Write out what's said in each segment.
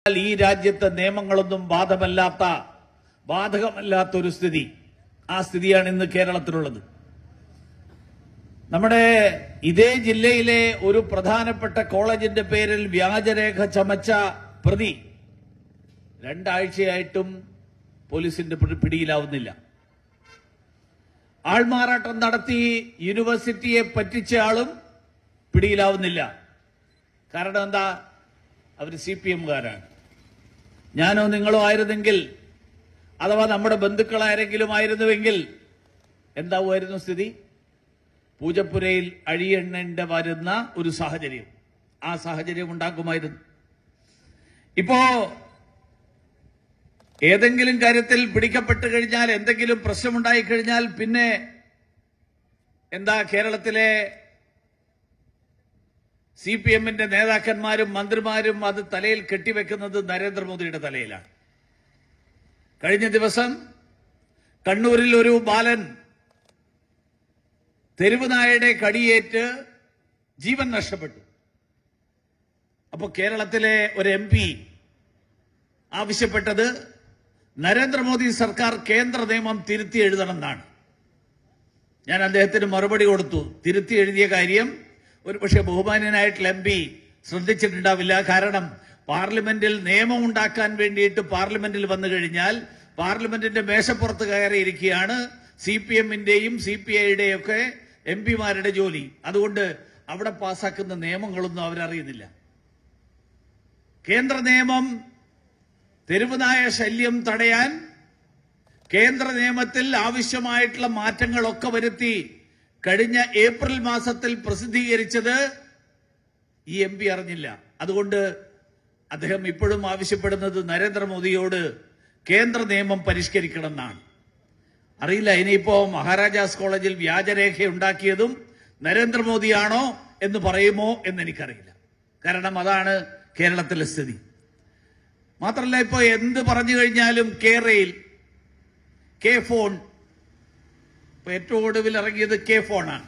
എന്നാൽ ഈ രാജ്യത്തെ നിയമങ്ങളൊന്നും ബാധമല്ലാത്ത ബാധകമല്ലാത്ത ഒരു സ്ഥിതി ആ സ്ഥിതിയാണ് ഇന്ന് കേരളത്തിലുള്ളത് നമ്മുടെ ഇതേ ജില്ലയിലെ ഒരു പ്രധാനപ്പെട്ട കോളേജിന്റെ പേരിൽ വ്യാജരേഖ ചമച്ച പ്രതി രണ്ടാഴ്ചയായിട്ടും പോലീസിന്റെ പിടി- പിടിയിലാവുന്നില്ല ആൾമാറാട്ടം നടത്തി യൂണിവേഴ്സിറ്റിയെ പറ്റിച്ച ആളും പിടിയിലാവുന്നില്ല കാരണം എന്താ അവർ സി പി എമ്മുകാരാണ് ഞാനോ നിങ്ങളോ ആയിരുന്നെങ്കിൽ അഥവാ നമ്മുടെ ബന്ധുക്കളാരെങ്കിലും ആയിരുന്നുവെങ്കിൽ എന്താവുമായിരുന്നു സ്ഥിതി പൂജപ്പുരയിൽ അഴിയെണ്ണേണ്ട വരുന്ന ഒരു സാഹചര്യം ആ സാഹചര്യം ഉണ്ടാക്കുമായിരുന്നു ഇപ്പോ ഏതെങ്കിലും കാര്യത്തിൽ പിടിക്കപ്പെട്ട് കഴിഞ്ഞാൽ എന്തെങ്കിലും പ്രശ്നമുണ്ടായി കഴിഞ്ഞാൽ പിന്നെ എന്താ കേരളത്തിലെ സി പി എമ്മിന്റെ നേതാക്കന്മാരും മന്ത്രിമാരും അത് തലയിൽ കെട്ടിവെക്കുന്നത് നരേന്ദ്രമോദിയുടെ തലയിലാണ് കഴിഞ്ഞ ദിവസം കണ്ണൂരിൽ ഒരു ബാലൻ തെരുവ് നായയുടെ കടിയേറ്റ് ജീവൻ നഷ്ടപ്പെട്ടു അപ്പൊ കേരളത്തിലെ ഒരു എം പി ആവശ്യപ്പെട്ടത് നരേന്ദ്രമോദി സർക്കാർ കേന്ദ്ര നിയമം തിരുത്തി എഴുതണമെന്നാണ് ഞാൻ അദ്ദേഹത്തിന് മറുപടി കൊടുത്തു തിരുത്തി എഴുതിയ കാര്യം ഒരു പക്ഷേ ബഹുമാന്യനായിട്ടുള്ള എം പി ശ്രദ്ധിച്ചിട്ടുണ്ടാവില്ല കാരണം പാർലമെന്റിൽ നിയമം ഉണ്ടാക്കാൻ വേണ്ടിയിട്ട് പാർലമെന്റിൽ വന്നു കഴിഞ്ഞാൽ പാർലമെന്റിന്റെ മേശപ്പുറത്ത് കയറിയിരിക്കുകയാണ് സി പി എമ്മിന്റെയും സി പി ഐയുടെയും ഒക്കെ എം പിമാരുടെ ജോലി അതുകൊണ്ട് അവിടെ പാസാക്കുന്ന നിയമങ്ങളൊന്നും അവരറിയുന്നില്ല കേന്ദ്ര നിയമം തെരുവുനായ ശല്യം തടയാൻ കേന്ദ്ര നിയമത്തിൽ ആവശ്യമായിട്ടുള്ള മാറ്റങ്ങളൊക്കെ വരുത്തി കഴിഞ്ഞ ഏപ്രിൽ മാസത്തിൽ പ്രസിദ്ധീകരിച്ചത് ഈ എം പി അറിഞ്ഞില്ല അതുകൊണ്ട് അദ്ദേഹം ഇപ്പോഴും ആവശ്യപ്പെടുന്നത് നരേന്ദ്രമോദിയോട് കേന്ദ്ര നിയമം പരിഷ്കരിക്കണം എന്നാണ് അറിയില്ല ഇനിയിപ്പോ മഹാരാജാസ് കോളേജിൽ വ്യാജരേഖ ഉണ്ടാക്കിയതും നരേന്ദ്രമോദിയാണോ എന്ന് പറയുമോ എന്ന് എനിക്കറിയില്ല കാരണം അതാണ് കേരളത്തിലെ സ്ഥിതി മാത്രമല്ല ഇപ്പോ എന്ത് പറഞ്ഞു കഴിഞ്ഞാലും കേരയിൽ കെ ഫോൺ ഇപ്പൊ ഏറ്റവും ഒടുവിൽ ഇറങ്ങിയത് കെ ഫോണാണ്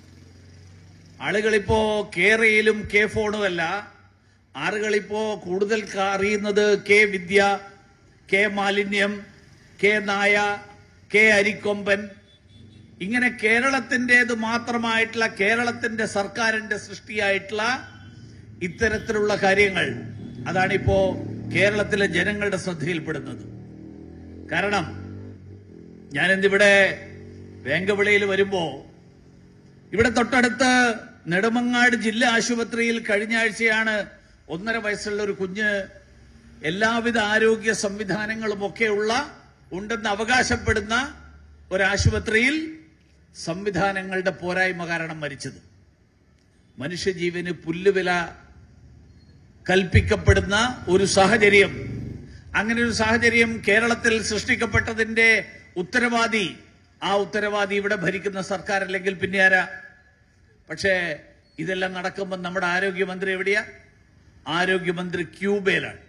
ആളുകളിപ്പോ കേരയിലും കെ ഫോണും അല്ല ആളുകളിപ്പോ കൂടുതൽ ക- അറിയുന്നത് കെ വിദ്യ കെ മാലിന്യം കെ നായ കെ അരിക്കൊമ്പൻ ഇങ്ങനെ കേരളത്തിൻ്റെത് മാത്രമായിട്ടുള്ള കേരളത്തിന്റെ സർക്കാരിന്റെ സൃഷ്ടിയായിട്ടുള്ള ഇത്തരത്തിലുള്ള കാര്യങ്ങൾ അതാണിപ്പോ കേരളത്തിലെ ജനങ്ങളുടെ ശ്രദ്ധയിൽപ്പെടുന്നത് കാരണം ഞാനിന്നിവിടെ വേങ്കവിളയിൽ വരുമ്പോ ഇവിടെ തൊട്ടടുത്ത് നെടുമങ്ങാട് ജില്ലാ ആശുപത്രിയിൽ കഴിഞ്ഞ ആഴ്ചയാണ് ഒന്നര വയസ്സുള്ള ഒരു കുഞ്ഞ് എല്ലാവിധ ആരോഗ്യ സംവിധാനങ്ങളും ഒക്കെയുള്ള ഉണ്ടെന്ന് അവകാശപ്പെടുന്ന ഒരാശുപത്രിയിൽ സംവിധാനങ്ങളുടെ പോരായ്മ കാരണം മരിച്ചത് മനുഷ്യജീവന് പുല്ലുവില കൽപ്പിക്കപ്പെടുന്ന ഒരു സാഹചര്യം അങ്ങനെ ഒരു സാഹചര്യം കേരളത്തിൽ സൃഷ്ടിക്കപ്പെട്ടതിന്റെ ഉത്തരവാദി ആ ഉത്തരവാദി ഇവിടെ ഭരിക്കുന്ന സർക്കാർ അല്ലെങ്കിൽ പിന്നെ ആരാ പക്ഷേ ഇതെല്ലാം നടക്കുമ്പോൾ നമ്മുടെ ആരോഗ്യമന്ത്രി എവിടെയാ ആരോഗ്യമന്ത്രി ക്യൂബയിലാണ്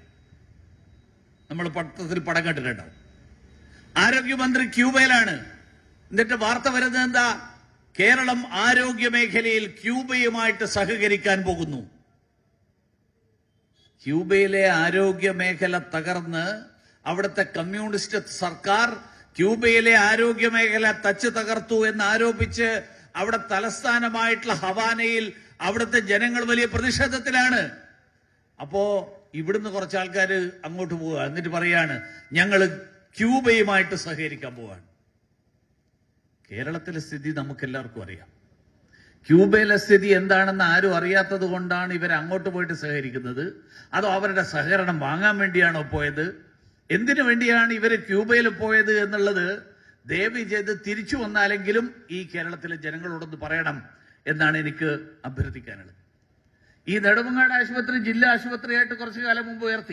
നമ്മൾ പത്രത്തിൽ പടം കണ്ടിട്ടുണ്ടാവും ആരോഗ്യമന്ത്രി ക്യൂബയിലാണ് എന്നിട്ട് വാർത്ത വരുന്നത് എന്താ കേരളം ആരോഗ്യ മേഖലയിൽ ക്യൂബയുമായിട്ട് സഹകരിക്കാൻ പോകുന്നു ക്യൂബയിലെ ആരോഗ്യ മേഖല തകർന്ന് അവിടുത്തെ കമ്മ്യൂണിസ്റ്റ് സർക്കാർ ക്യൂബയിലെ ആരോഗ്യ മേഖല തച്ച് തകർത്തു എന്ന് ആരോപിച്ച് അവിടെ തലസ്ഥാനമായിട്ടുള്ള ഹവാനയിൽ അവിടുത്തെ ജനങ്ങൾ വലിയ പ്രതിഷേധത്തിലാണ് അപ്പോ ഇവിടുന്ന് കുറച്ച് ആൾക്കാർ അങ്ങോട്ട് പോവുക എന്നിട്ട് പറയാണ് ഞങ്ങൾ ക്യൂബയുമായിട്ട് സഹകരിക്കാൻ പോവാണ് കേരളത്തിലെ സ്ഥിതി നമുക്കെല്ലാവർക്കും അറിയാം ക്യൂബയിലെ സ്ഥിതി എന്താണെന്ന് ആരും അറിയാത്തത് കൊണ്ടാണ് ഇവർ അങ്ങോട്ട് പോയിട്ട് സഹകരിക്കുന്നത് അതോ അവരുടെ സഹകരണം വാങ്ങാൻ വേണ്ടിയാണോ പോയത് എന്തിനു വേണ്ടിയാണ് ഇവർ ക്യൂബയിൽ പോയത് എന്നുള്ളത് ദയവ് ചെയ്ത് തിരിച്ചു വന്നാലെങ്കിലും ഈ കേരളത്തിലെ ജനങ്ങളോടൊന്ന് പറയണം എന്നാണ് എനിക്ക് അഭ്യർത്ഥിക്കാനുള്ളത് ഈ നെടുമങ്ങാട് ആശുപത്രി ജില്ലാ ആശുപത്രിയായിട്ട് കുറച്ചു കാലം മുമ്പ് ഉയർത്തി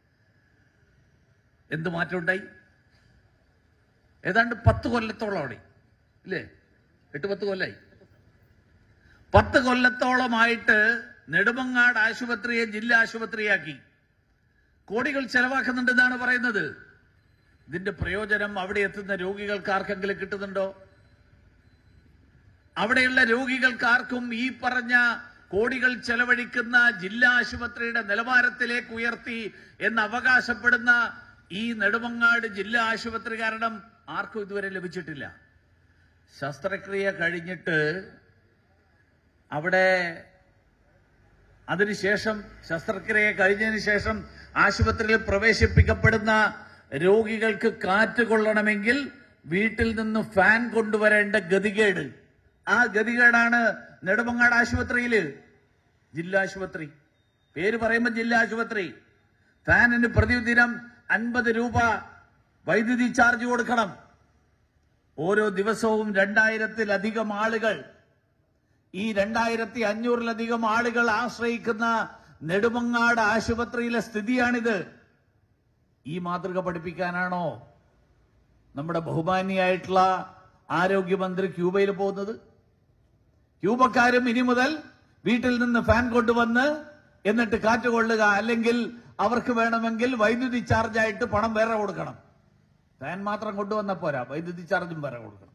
എന്ത് മാറ്റമുണ്ടായി ഏതാണ്ട് പത്ത് കൊല്ലത്തോളം അവിടെ ഇല്ലേ എട്ട് പത്ത് കൊല്ലായി പത്ത് കൊല്ലത്തോളമായിട്ട് നെടുമങ്ങാട് ആശുപത്രിയെ ജില്ലാ ആശുപത്രിയാക്കി കോടികൾ ചെലവാക്കുന്നുണ്ടെന്നാണ് പറയുന്നത് ഇതിന്റെ പ്രയോജനം അവിടെ എത്തുന്ന രോഗികൾക്ക് ആർക്കെങ്കിലും കിട്ടുന്നുണ്ടോ അവിടെയുള്ള രോഗികൾക്ക് ആർക്കും ഈ പറഞ്ഞ കോടികൾ ചെലവഴിക്കുന്ന ജില്ലാ ആശുപത്രിയുടെ നിലവാരത്തിലേക്ക് ഉയർത്തി എന്ന് അവകാശപ്പെടുന്ന ഈ നെടുമങ്ങാട് ജില്ലാ ആശുപത്രി കാരണം ആർക്കും ഇതുവരെ ലഭിച്ചിട്ടില്ല ശസ്ത്രക്രിയ കഴിഞ്ഞിട്ട് അവിടെ അതിനുശേഷം ശസ്ത്രക്രിയ കഴിഞ്ഞതിന് ശേഷം ആശുപത്രിയിൽ പ്രവേശിപ്പിക്കപ്പെടുന്ന രോഗികൾക്ക് കാറ്റ് കൊള്ളണമെങ്കിൽ വീട്ടിൽ നിന്ന് ഫാൻ കൊണ്ടുവരേണ്ട ഗതികേട് ആ ഗതികേടാണ് നെടുമങ്ങാട് ആശുപത്രിയില് ജില്ലാ ആശുപത്രി പേര് പറയുമ്പോൾ ജില്ലാ ആശുപത്രി ഫാനിന് പ്രതിദിനം അൻപത് രൂപ വൈദ്യുതി ചാർജ് കൊടുക്കണം ഓരോ ദിവസവും രണ്ടായിരത്തിലധികം ആളുകൾ ഈ രണ്ടായിരത്തി അഞ്ഞൂറിലധികം ആളുകൾ ആശ്രയിക്കുന്ന നെടുമങ്ങാട് ആശുപത്രിയിലെ സ്ഥിതിയാണിത് ഈ മാതൃക പഠിപ്പിക്കാനാണോ നമ്മുടെ ബഹുമാനിയായിട്ടുള്ള ആരോഗ്യമന്ത്രി ക്യൂബയിൽ പോകുന്നത് ക്യൂബക്കാരും ഇനി മുതൽ വീട്ടിൽ നിന്ന് ഫാൻ കൊണ്ടുവന്ന് എന്നിട്ട് കാറ്റ് കൊള്ളുക അല്ലെങ്കിൽ അവർക്ക് വേണമെങ്കിൽ വൈദ്യുതി ചാർജായിട്ട് പണം വേറെ കൊടുക്കണം ഫാൻ മാത്രം കൊണ്ടുവന്ന പോരാ വൈദ്യുതി ചാർജും വേറെ കൊടുക്കണം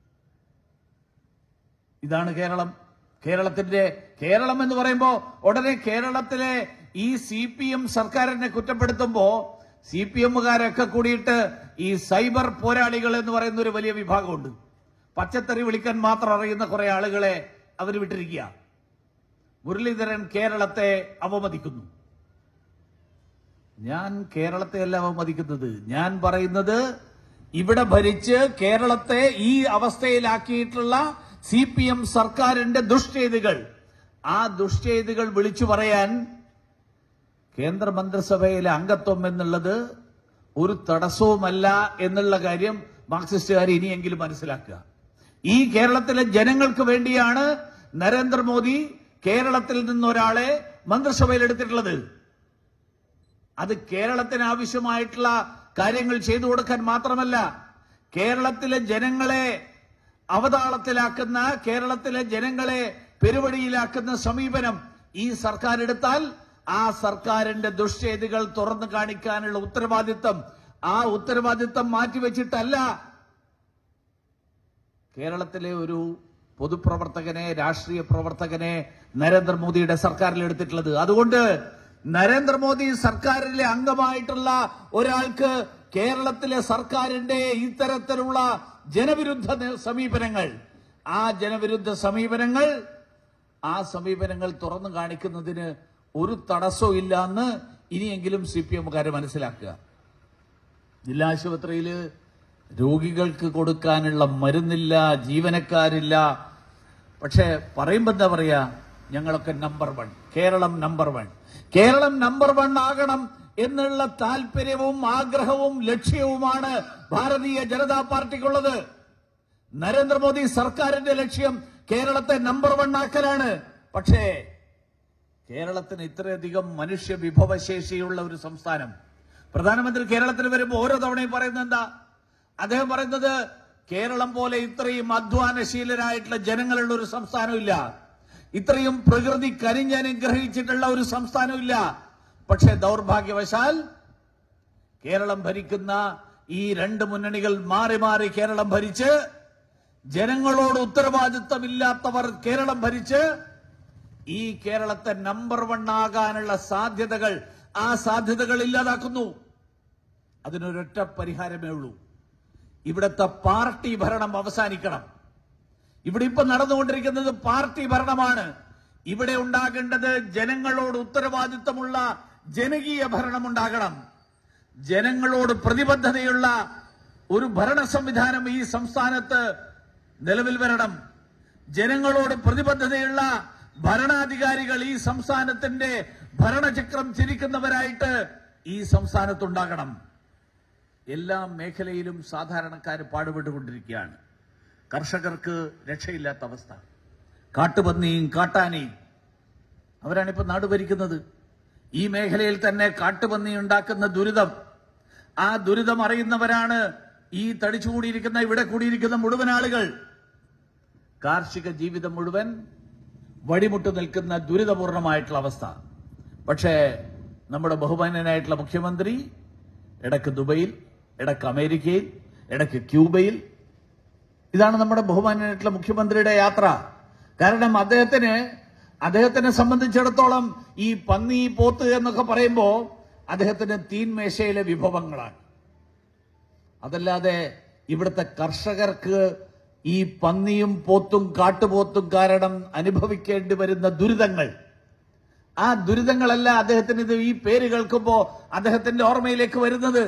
ഇതാണ് കേരളം കേരളത്തിന്റെ കേരളം എന്ന് പറയുമ്പോ ഉടനെ കേരളത്തിലെ ഈ സി പി എം സർക്കാരിനെ കുറ്റപ്പെടുത്തുമ്പോ സി പി എമ്മുകാരൊക്കെ കൂടിയിട്ട് ഈ സൈബർ പോരാളികൾ എന്ന് പറയുന്ന ഒരു വലിയ വിഭാഗമുണ്ട് പച്ചത്തറി വിളിക്കാൻ മാത്രം അറിയുന്ന കുറെ ആളുകളെ അവർ വിട്ടിരിക്കുക മുരളീധരൻ കേരളത്തെ അവമതിക്കുന്നു ഞാൻ കേരളത്തെ അല്ല അവമതിക്കുന്നത് ഞാൻ പറയുന്നത് ഇവിടെ ഭരിച്ച് കേരളത്തെ ഈ അവസ്ഥയിലാക്കിയിട്ടുള്ള സി പി എം സർക്കാരിന്റെ ദുഷ്ചെയ്തികൾ ആ ദുഷ്ചെയ്തികൾ വിളിച്ചു പറയാൻ കേന്ദ്ര മന്ത്രിസഭയിലെ അംഗത്വം എന്നുള്ളത് ഒരു തടസ്സവുമല്ല എന്നുള്ള കാര്യം മാർക്സിസ്റ്റുകാർ ഇനിയെങ്കിലും മനസ്സിലാക്കുക ഈ കേരളത്തിലെ ജനങ്ങൾക്ക് വേണ്ടിയാണ് നരേന്ദ്രമോദി കേരളത്തിൽ നിന്നൊരാളെ മന്ത്രിസഭയിൽ എടുത്തിട്ടുള്ളത് അത് കേരളത്തിന് ആവശ്യമായിട്ടുള്ള കാര്യങ്ങൾ ചെയ്തു കൊടുക്കാൻ മാത്രമല്ല കേരളത്തിലെ ജനങ്ങളെ അവതാളത്തിലാക്കുന്ന കേരളത്തിലെ ജനങ്ങളെ പെരുവഴിയിലാക്കുന്ന സമീപനം ഈ സർക്കാർ എടുത്താൽ ആ സർക്കാരിന്റെ ദുഷ്ചെയ്തികൾ തുറന്നു കാണിക്കാനുള്ള ഉത്തരവാദിത്തം ആ ഉത്തരവാദിത്തം മാറ്റിവെച്ചിട്ടല്ല കേരളത്തിലെ ഒരു പൊതുപ്രവർത്തകനെ രാഷ്ട്രീയ പ്രവർത്തകനെ നരേന്ദ്രമോദിയുടെ സർക്കാരിൽ എടുത്തിട്ടുള്ളത് അതുകൊണ്ട് നരേന്ദ്രമോദി സർക്കാരിലെ അംഗമായിട്ടുള്ള ഒരാൾക്ക് കേരളത്തിലെ സർക്കാരിന്റെ ഇത്തരത്തിലുള്ള ജനവിരുദ്ധ നി- സമീപനങ്ങൾ ആ ജനവിരുദ്ധ സമീപനങ്ങൾ ആ സമീപനങ്ങൾ തുറന്നു കാണിക്കുന്നതിന് ഒരു തടസ്സവും ഇല്ല എന്ന് ഇനിയെങ്കിലും സി പി എമ്മുകാരെ മനസ്സിലാക്കുക ജില്ലാ ആശുപത്രിയിൽ രോഗികൾക്ക് കൊടുക്കാനുള്ള മരുന്നില്ല ജീവനക്കാരില്ല പക്ഷെ പറയുമ്പോ എന്താ പറയാ ഞങ്ങളൊക്കെ number one Keralam number one Keralam number one ആകണം എന്നുള്ള താല്പര്യവും ആഗ്രഹവും ലക്ഷ്യവുമാണ് ഭാരതീയ ജനതാ പാർട്ടിക്കുള്ളത് നരേന്ദ്രമോദി സർക്കാരിന്റെ ലക്ഷ്യം കേരളത്തെ നമ്പർ വൺ ആക്കലാണ് പക്ഷേ കേരളത്തിന് ഇത്രയധികം മനുഷ്യ വിഭവശേഷിയുള്ള ഒരു സംസ്ഥാനം പ്രധാനമന്ത്രി കേരളത്തിൽ വരുമ്പോൾ ഓരോ തവണയും പറയുന്നത് എന്താ അദ്ദേഹം പറയുന്നത് കേരളം പോലെ ഇത്രയും അധ്വാനശീലരായിട്ടുള്ള ജനങ്ങളുള്ള ഒരു സംസ്ഥാനമില്ല ഇത്രയും പ്രകൃതി കനിഞ്ഞനുഗ്രഹിച്ചിട്ടുള്ള ഒരു സംസ്ഥാനമില്ല പക്ഷേ ദൗർഭാഗ്യവശാൽ കേരളം ഭരിക്കുന്ന ഈ രണ്ട് മുന്നണികൾ മാറി മാറി കേരളം ഭരിച്ച് ജനങ്ങളോട് ഉത്തരവാദിത്തമില്ലാത്തവർ കേരളം ഭരിച്ച് ഈ കേരളത്തെ നമ്പർ വൺ ആകാനുള്ള സാധ്യതകൾ ആ സാധ്യതകൾ ഇല്ലാതാക്കുന്നു അതിനൊരൊറ്റ പരിഹാരമേ ഉള്ളൂ ഇവിടുത്തെ പാർട്ടി ഭരണം അവസാനിക്കണം ഇവിടെ ഇപ്പൊ നടന്നുകൊണ്ടിരിക്കുന്നത് പാർട്ടി ഭരണമാണ് ഇവിടെ ഉണ്ടാകേണ്ടത് ജനങ്ങളോട് ഉത്തരവാദിത്തമുള്ള ജനകീയ ഭരണം ഉണ്ടാകണം ജനങ്ങളോട് പ്രതിബദ്ധതയുള്ള ഒരു ഭരണ സംവിധാനം ഈ സംസ്ഥാനത്ത് നിലവിൽ വരണം ജനങ്ങളോട് പ്രതിബദ്ധതയുള്ള ഭരണാധികാരികൾ ഈ സംസ്ഥാനത്തിന്റെ ഭരണചക്രം ചിരിക്കുന്നവരായിട്ട് ഈ സംസ്ഥാനത്തുണ്ടാകണം എല്ലാ മേഖലയിലും സാധാരണക്കാർ പാടുപെട്ടുകൊണ്ടിരിക്കുകയാണ് കർഷകർക്ക് രക്ഷയില്ലാത്ത അവസ്ഥ കാട്ടുപന്നിയും കാട്ടാനയും അവരാണിപ്പോ നാട് ഭരിക്കുന്നത് ഈ മേഖലയിൽ തന്നെ കാട്ടുപന്നി ഉണ്ടാക്കുന്ന ദുരിതം ആ ദുരിതം അറിയുന്നവരാണ് ഈ തടിച്ചു കൂടിയിരിക്കുന്ന ഇവിടെ കൂടിയിരിക്കുന്ന മുഴുവൻ ആളുകൾ കാർഷിക ജീവിതം മുഴുവൻ വഴിമുട്ട് നിൽക്കുന്ന ദുരിതപൂർണമായിട്ടുള്ള അവസ്ഥ പക്ഷേ നമ്മുടെ ബഹുമാന്യനായിട്ടുള്ള മുഖ്യമന്ത്രി ഇടയ്ക്ക് ദുബൈയിൽ ഇടയ്ക്ക് അമേരിക്കയിൽ ഇടയ്ക്ക് ക്യൂബയിൽ ഇതാണ് നമ്മുടെ ബഹുമാന്യനായിട്ടുള്ള മുഖ്യമന്ത്രിയുടെ യാത്ര കാരണം അദ്ദേഹത്തിന് അദ്ദേഹത്തിനെ സംബന്ധിച്ചിടത്തോളം ഈ പന്നി പോത്ത് എന്നൊക്കെ പറയുമ്പോ അദ്ദേഹത്തിന് തീൻമേശയിലെ വിഭവങ്ങളാണ് അതല്ലാതെ ഇവിടുത്തെ കർഷകർക്ക് ഈ പന്നിയും പോത്തും കാട്ടുപോത്തും കാരണം അനുഭവിക്കേണ്ടി വരുന്ന ദുരിതങ്ങൾ ആ ദുരിതങ്ങളല്ല അദ്ദേഹത്തിന് ഇത് ഈ പേര് കേൾക്കുമ്പോ അദ്ദേഹത്തിന്റെ ഓർമ്മയിലേക്ക് വരുന്നത്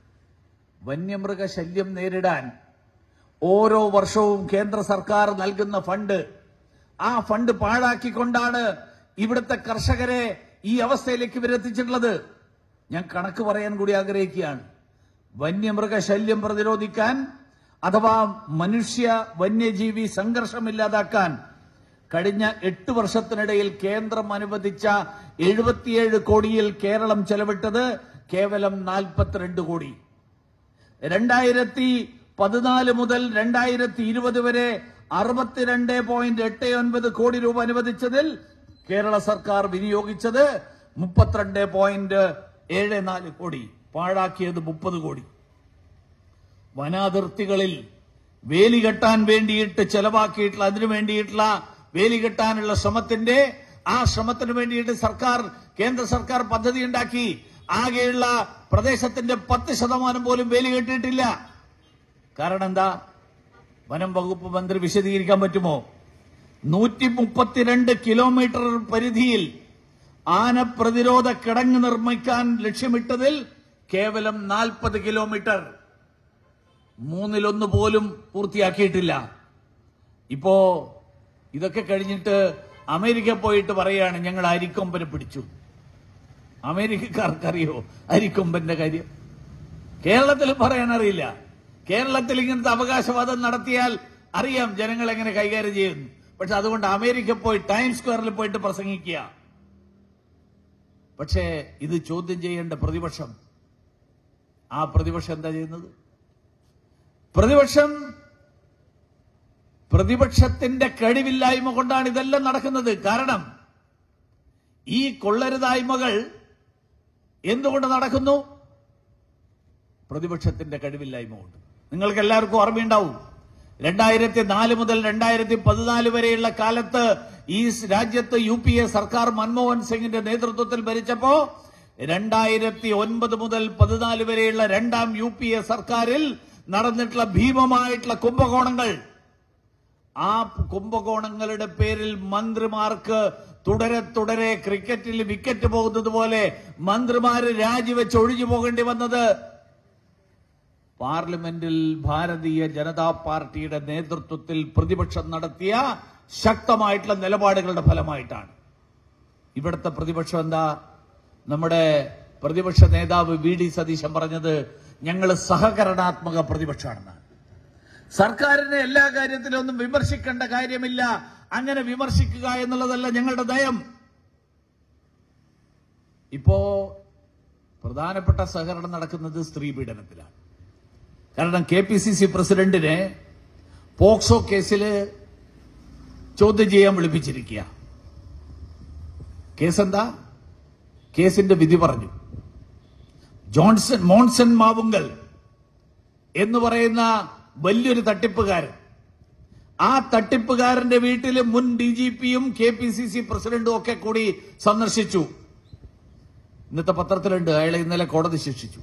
വന്യമൃഗ ശല്യം നേരിടാൻ ഓരോ വർഷവും കേന്ദ്ര സർക്കാർ നൽകുന്ന ഫണ്ട് ആ ഫണ്ട് പാഴാക്കിക്കൊണ്ടാണ് ഇവിടുത്തെ കർഷകരെ ഈ അവസ്ഥയിലേക്ക് ഇവരെത്തിച്ചിട്ടുള്ളത് ഞാൻ കണക്ക് പറയാൻ കൂടി ആഗ്രഹിക്കുകയാണ് വന്യമൃഗ ശല്യം പ്രതിരോധിക്കാൻ അഥവാ മനുഷ്യ വന്യജീവി സംഘർഷമില്ലാതാക്കാൻ കഴിഞ്ഞ എട്ട് വർഷത്തിനിടയിൽ കേന്ദ്രം അനുവദിച്ച എഴുപത്തിയേഴ് കോടിയിൽ കേരളം ചെലവിട്ടത് കേവലം നാൽപ്പത്തിരണ്ട് കോടി രണ്ടായിരത്തി പതിനാല് മുതൽ രണ്ടായിരത്തി ഇരുപത് വരെ അറുപത്തിരണ്ട് പോയിന്റ് എട്ട് ഒൻപത് കോടി രൂപ അനുവദിച്ചതിൽ കേരള സർക്കാർ വിനിയോഗിച്ചത് മുപ്പത്തിരണ്ട് പോയിന്റ് ഏഴ് നാല് കോടി പാഴാക്കിയത് മുപ്പത് കോടി വനാതിർത്തികളിൽ വേലി കെട്ടാൻ വേണ്ടിയിട്ട് ചെലവാക്കിയിട്ടുള്ള അതിനു വേണ്ടിയിട്ടുള്ള വേലി കെട്ടാനുള്ള ശ്രമത്തിന്റെ ആ ശ്രമത്തിന് വേണ്ടിയിട്ട് സർക്കാർ കേന്ദ്ര സർക്കാർ പദ്ധതി ഉണ്ടാക്കി ആകെയുള്ള പ്രദേശത്തിന്റെ പത്ത് ശതമാനം പോലും വേലി കെട്ടിയിട്ടില്ല കാരണം എന്താ വനം വകുപ്പ് മന്ത്രി വിശദീകരിക്കാൻ പറ്റുമോ നൂറ്റി മുപ്പത്തിരണ്ട് കിലോമീറ്റർ പരിധിയിൽ ആന പ്രതിരോധ കിടങ്ങ് നിർമ്മിക്കാൻ ലക്ഷ്യമിട്ടതിൽ കേവലം നാൽപ്പത് കിലോമീറ്റർ മൂന്നിലൊന്ന് പോലും പൂർത്തിയാക്കിയിട്ടില്ല ഇപ്പോ ഇതൊക്കെ കഴിഞ്ഞിട്ട് അമേരിക്ക പോയിട്ട് പറയാണ് ഞങ്ങൾ അരിക്കൊമ്പനെ പിടിച്ചു അമേരിക്കക്കാർക്കറിയോ അരിക്കൊമ്പന്റെ കാര്യം കേരളത്തിൽ പറയാൻ അറിയില്ല കേരളത്തിൽ ഇങ്ങനത്തെ അവകാശവാദം നടത്തിയാൽ അറിയാം ജനങ്ങൾ എങ്ങനെ കൈകാര്യം ചെയ്യുന്നു പക്ഷെ അതുകൊണ്ട് അമേരിക്ക പോയി ടൈം സ്ക്വയറിൽ പോയിട്ട് പ്രസംഗിക്കുക പക്ഷേ ഇത് ചോദ്യം ചെയ്യേണ്ട പ്രതിപക്ഷം ആ പ്രതിപക്ഷം എന്താ ചെയ്യുന്നത് പ്രതിപക്ഷം പ്രതിപക്ഷത്തിന്റെ കഴിവില്ലായ്മ കൊണ്ടാണ് ഇതെല്ലാം നടക്കുന്നത് കാരണം ഈ കൊള്ളരുതായ്മകൾ എന്തുകൊണ്ട് നടക്കുന്നു പ്രതിപക്ഷത്തിന്റെ കഴിവില്ലായ്മ കൊണ്ട് നിങ്ങൾക്ക് എല്ലാവർക്കും ഓർമ്മയുണ്ടാവും രണ്ടായിരത്തി നാല് മുതൽ രണ്ടായിരത്തി പതിനാല് വരെയുള്ള കാലത്ത് ഈ രാജ്യത്ത് യു പി എ സർക്കാർ മൻമോഹൻ സിംഗിന്റെ നേതൃത്വത്തിൽ ഭരിച്ചപ്പോ രണ്ടായിരത്തി ഒൻപത് മുതൽ പതിനാല് വരെയുള്ള രണ്ടാം യു പി എ സർക്കാരിൽ നടന്നിട്ടുള്ള ഭീമമായിട്ടുള്ള കുംഭകോണങ്ങൾ ആ കുംഭകോണങ്ങളുടെ പേരിൽ മന്ത്രിമാർക്ക് തുടരെ തുടരെ ക്രിക്കറ്റിൽ വിക്കറ്റ് പോകുന്നത് പോലെ മന്ത്രിമാര് രാജിവെച്ച് ഒഴിഞ്ഞു പോകേണ്ടി വന്നത് പാർലമെന്റിൽ ഭാരതീയ ജനതാ പാർട്ടിയുടെ നേതൃത്വത്തിൽ പ്രതിപക്ഷം നടത്തിയ ശക്തമായിട്ടുള്ള നിലപാടുകളുടെ ഫലമായിട്ടാണ് ഇവിടുത്തെ പ്രതിപക്ഷം എന്താ നമ്മുടെ പ്രതിപക്ഷ നേതാവ് വി ഡി സതീശൻ പറഞ്ഞത് ഞങ്ങൾ സഹകരണാത്മക പ്രതിപക്ഷമാണെന്നാണ് സർക്കാരിനെ എല്ലാ കാര്യത്തിലും ഒന്നും വിമർശിക്കേണ്ട കാര്യമില്ല അങ്ങനെ വിമർശിക്കുക എന്നുള്ളതല്ല ഞങ്ങളുടെ നയം ഇപ്പോ പ്രധാനപ്പെട്ട സഹകരണം നടക്കുന്നത് സ്ത്രീ പീഡനത്തിലാണ് കാരണം K P C C president POCSO കേസില് ചോദ്യം ചെയ്യാൻ വിളിപ്പിച്ചിരിക്കുക കേസെന്താ കേസിന്റെ വിധി പറഞ്ഞു ജോൺസൺ മോൺസൺ മാവുങ്കൽ എന്ന് പറയുന്ന വലിയൊരു തട്ടിപ്പുകാരൻ ആ തട്ടിപ്പുകാരന്റെ വീട്ടിൽ മുൻ ഡി ജി പിയും കെ പി സി സി പ്രസിഡന്റും ഒക്കെ കൂടി സന്ദർശിച്ചു ഇന്നത്തെ പത്രത്തിലുണ്ട് അയാളെ ഇന്നലെ കോടതി ശിക്ഷിച്ചു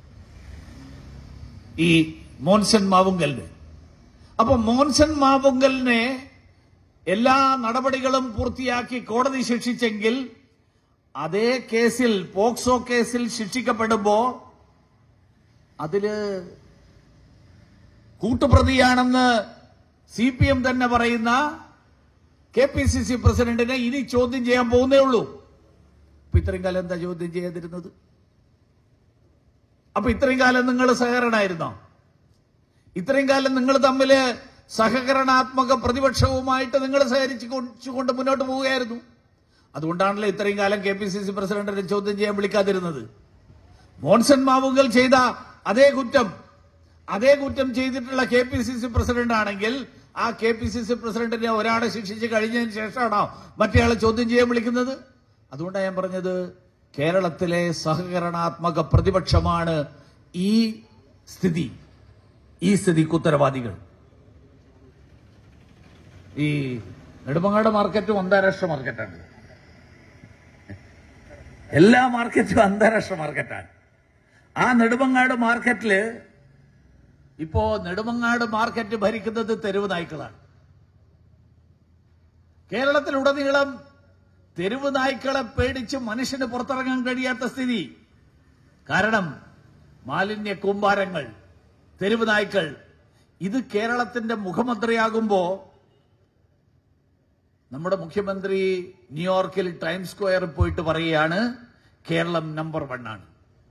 ഈ മോൻസൺ മാവുങ്കലിന് അപ്പൊ മോൻസൺ മാവുങ്കലിനെ എല്ലാ നടപടികളും പൂർത്തിയാക്കി കോടതി ശിക്ഷിച്ചെങ്കിൽ അതേ കേസിൽ പോക്സോ കേസിൽ ശിക്ഷിക്കപ്പെടുമ്പോ അതില് കൂട്ടുപ്രതിയാണെന്ന് സി പി എം തന്നെ പറയുന്ന കെ പി സി സി പ്രസിഡന്റിനെ ഇനി ചോദ്യം ചെയ്യാൻ പോകുന്നേ ഉള്ളൂ അപ്പൊ ഇത്രയും കാലം എന്താ ചോദ്യം ചെയ്യാതിരുന്നത് അപ്പൊ ഇത്രയും കാലം നിങ്ങൾ സഹകരണമായിരുന്നോ ഇത്രയും കാലം നിങ്ങൾ തമ്മില് സഹകരണാത്മക പ്രതിപക്ഷവുമായിട്ട് നിങ്ങൾ സഹകരിച്ചുകൊണ്ട് മുന്നോട്ട് പോവുകയായിരുന്നു അതുകൊണ്ടാണല്ലോ ഇത്രയും കാലം കെ പി സി സി പ്രസിഡന്റിനെ ചോദ്യം ചെയ്യാൻ വിളിക്കാതിരുന്നത് മോൺസൺ മാവുങ്കൽ ചെയ്ത അതേ കുറ്റം അതേ കുറ്റം ചെയ്തിട്ടുള്ള K P C C president ആണെങ്കിൽ ആ കെ പി സി സി പ്രസിഡന്റിനെ ഒരാളെ ശിക്ഷിച്ച് കഴിഞ്ഞതിന് ശേഷമാണോ മറ്റേയാളെ ചോദ്യം ചെയ്യാൻ വിളിക്കുന്നത് അതുകൊണ്ടാണ് ഞാൻ പറഞ്ഞത് കേരളത്തിലെ സഹകരണാത്മക പ്രതിപക്ഷമാണ് ഈ സ്ഥിതി ഈ സ്ഥിതിക്ക് ഉത്തരവാദികൾ ഈ നെടുമങ്ങാട് മാർക്കറ്റും അന്താരാഷ്ട്ര മാർക്കറ്റാണ് എല്ലാ മാർക്കറ്റും അന്താരാഷ്ട്ര മാർക്കറ്റാണ് ആ നെടുമങ്ങാട് മാർക്കറ്റില് ഇപ്പോ നെടുമങ്ങാട് മാർക്കറ്റ് ഭരിക്കുന്നത് തെരുവ് നായ്ക്കളാണ് കേരളത്തിലുടനീളം തെരുവ് നായ്ക്കളെ പേടിച്ച് മനുഷ്യന് പുറത്തിറങ്ങാൻ കഴിയാത്ത സ്ഥിതി കാരണം മാലിന്യ കൂമ്പാരങ്ങൾ തെരുവ് നായ്ക്കൾ ഇത് കേരളത്തിന്റെ മുഖമുദ്രയാകുമ്പോ നമ്മുടെ മുഖ്യമന്ത്രി ന്യൂയോർക്കിൽ ടൈം സ്ക്വയറിൽ പോയിട്ട് പറയുകയാണ് കേരളം നമ്പർ വൺ ആണ്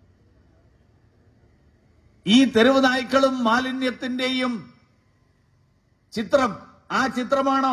ഈ തെരുവ് നായ്ക്കളും മാലിന്യത്തിന്റെയും ചിത്രം ആ ചിത്രമാണോ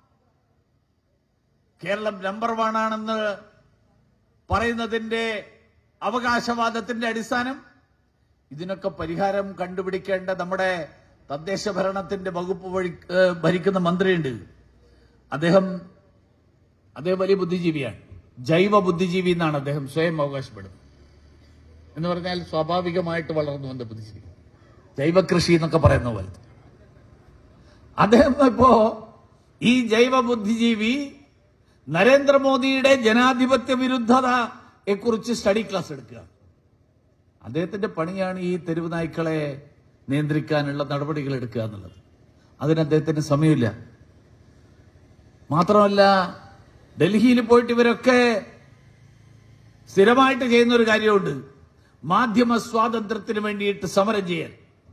കേരളം നമ്പർ വൺ ആണെന്ന് പറയുന്നതിന്റെ അവകാശവാദത്തിന്റെ അടിസ്ഥാനം ഇതിനൊക്കെ പരിഹാരം കണ്ടുപിടിക്കേണ്ട നമ്മുടെ തദ്ദേശ ഭരണത്തിന്റെ വകുപ്പ് വഴി ഏഹ് ഭരിക്കുന്ന മന്ത്രിയുണ്ട് അദ്ദേഹം അദ്ദേഹം വലിയ ബുദ്ധിജീവിയാണ് ജൈവ ബുദ്ധിജീവി എന്നാണ് അദ്ദേഹം സ്വയം അവകാശപ്പെടുന്നത് എന്ന് പറഞ്ഞാൽ സ്വാഭാവികമായിട്ട് വളർന്നു വന്ന ബുദ്ധിജീവി ജൈവ കൃഷി എന്നൊക്കെ പറയുന്ന പോലെ അദ്ദേഹം ഇപ്പോ ഈ ജൈവ ബുദ്ധിജീവി നരേന്ദ്രമോദിയുടെ ജനാധിപത്യ വിരുദ്ധതയെ കുറിച്ച് സ്റ്റഡി ക്ലാസ് എടുക്കുക അദ്ദേഹത്തിന്റെ പണിയാണ് ഈ തെരുവ് നായ്ക്കളെ നിയന്ത്രിക്കാനുള്ള നടപടികൾ എടുക്കുക എന്നുള്ളത് അതിന് അദ്ദേഹത്തിന് സമയമില്ല മാത്രമല്ല ഡൽഹിയിൽ പോയിട്ട് ഇവരൊക്കെ സ്ഥിരമായിട്ട് ചെയ്യുന്ന ഒരു കാര്യമുണ്ട് മാധ്യമ സ്വാതന്ത്ര്യത്തിന് വേണ്ടിയിട്ട് സമരം ചെയ്യാൻ